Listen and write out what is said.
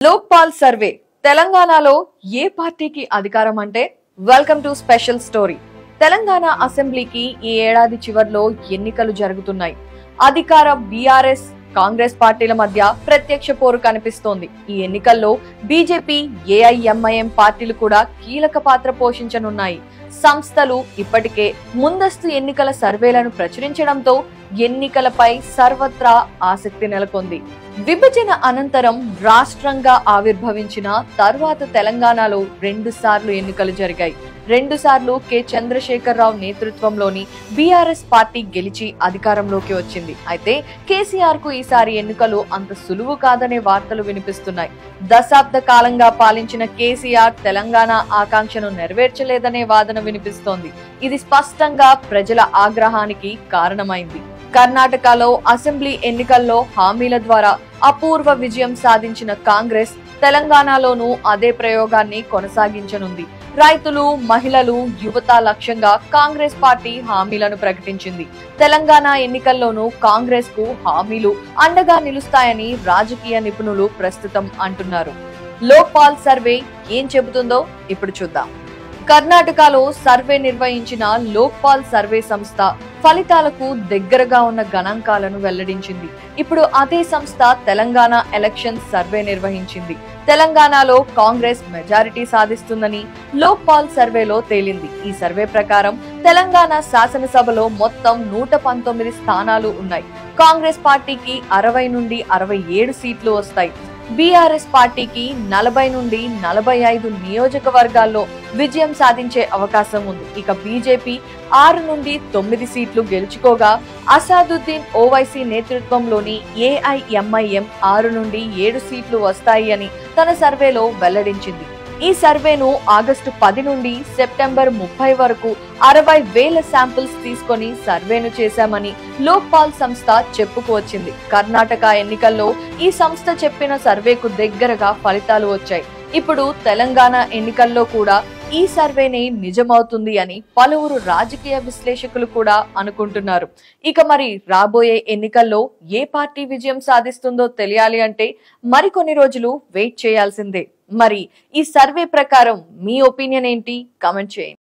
Lokpal survey తెలంగాణలో ఏ పార్టీకి అధికారం అంటే welcome to special story Telangana అసెంబ్లీకి ఈ ఏడాది చివర్లో ఎన్నికలు జరుగుతున్నాయి అధికార బీఆర్ఎస్ కాంగ్రెస్ పార్టీల మధ్య ప్రత్యక్ష పోరు కనిపిస్తోంది ఈ ఎన్నికల్లో బీజేపీ ఏఐఎంఐఎం పార్టీలు కూడా కీలక పాత్ర పోషించనున్నాయి సంస్థలు ఇప్పటికే ముందస్తు ఎన్నికల సర్వేలను ప్రచురించడంతో ఎన్నికలపై సర్వత్రా ఆసక్తి నెలకొంది విభజన అనంతరం రాష్ట్రంగా ఆవిర్భవించిన తర్వాత తెలంగాణలో రెండు సార్లు ఎన్నికలు జరిగాయి రెండు సార్లు కె చంద్రశేఖరరావు నేతృత్వంలోని బీఆర్ఎస్ పార్టీ గెలిచి అధికారంలోకి వచ్చింది అయితే కేసీఆర్ కు ఈసారి ఎన్నికలు అంత సులువు కాదనే వార్తలు వినిపిస్తున్నాయి దశాబ్ద కాలంగా పాలించిన కేసీఆర్ తెలంగాణ ఆకాంక్షను నెరవేర్చలేదనే వాదన వినిపిస్తోంది ఇది స్పష్టంగా ప్రజల ఆగ్రహానికి కారణమైంది కర్ణాటకలో అసెంబ్లీ ఎన్నికల్లో హామీల ద్వారా అపూర్వ విజయం సాధించిన కాంగ్రెస్ తెలంగాణలోనూ అదే ప్రయోగాన్ని కొనసాగించనుంది రైతులు మహిళలు యువత లక్ష్యంగా కాంగ్రెస్ పార్టీ హామీలను ప్రకటించింది తెలంగాణ ఎన్నికల్లోనూ కాంగ్రెస్ కు హామీలు అండగా నిలుస్తాయని రాజకీయ నిపుణులు ప్రస్తుతం అంటున్నారు లోక్పాల్ సర్వే ఏం చెబుతుందో ఇప్పుడు చూద్దాం కర్ణాటకలో సర్వే నిర్వహించిన లోక్పాల్ సర్వే సంస్థ ఫలితాలకు దగ్గరగా ఉన్న గణాంకాలను వెల్లడించింది ఇప్పుడు అదే సంస్థ తెలంగాణ ఎలక్షన్ సర్వే నిర్వహించింది తెలంగాణలో కాంగ్రెస్ మెజారిటీ సాధిస్తుందని లోక్పాల్ సర్వేలో తేలింది ఈ సర్వే ప్రకారం తెలంగాణ శాసనసభలో మొత్తం నూట పంతొమ్మిది స్థానాలు ఉన్నాయి కాంగ్రెస్ పార్టీకి అరవై నుండి అరవై ఏడు సీట్లు వస్తాయి బీఆర్ఎస్ పార్టీకి నలభై నుండి నలభై ఐదు నియోజకవర్గాల్లో విజయం సాధించే అవకాశం ఉంది ఇక బీజేపీ ఆరు నుండి తొమ్మిది సీట్లు గెలుచుకోగా అసాదుద్దీన్ ఓవైసీ నేతృత్వంలోని ఏఐఎంఐఎం ఆరు నుండి ఏడు సీట్లు వస్తాయి అని తన సర్వేలో వెల్లడించింది ఈ సర్వేను ఆగస్టు పది నుండి సెప్టెంబర్ ముప్పై వరకు అరవై వేల శాంపిల్స్ తీసుకొని సర్వేను చేశామని లోక్పాల్ సంస్థ చెప్పుకువచ్చింది కర్ణాటక ఎన్నికల్లో ఈ సంస్థ చెప్పిన సర్వేకు దగ్గరగా ఫలితాలు వచ్చాయి ఇప్పుడు తెలంగాణ ఎన్నికల్లో కూడా ఈ సర్వేనే నిజమవుతుంది అని పలువురు రాజకీయ విశ్లేషకులు కూడా అనుకుంటున్నారు ఇక మరి రాబోయే ఎన్నికల్లో ఏ పార్టీ విజయం సాధిస్తుందో తెలియాలి అంటే మరికొన్ని రోజులు వెయిట్ చేయాల్సిందే మరి ఈ సర్వే ప్రకారం మీ ఒపీనియన్ ఏంటి కామెంట్ చేయండి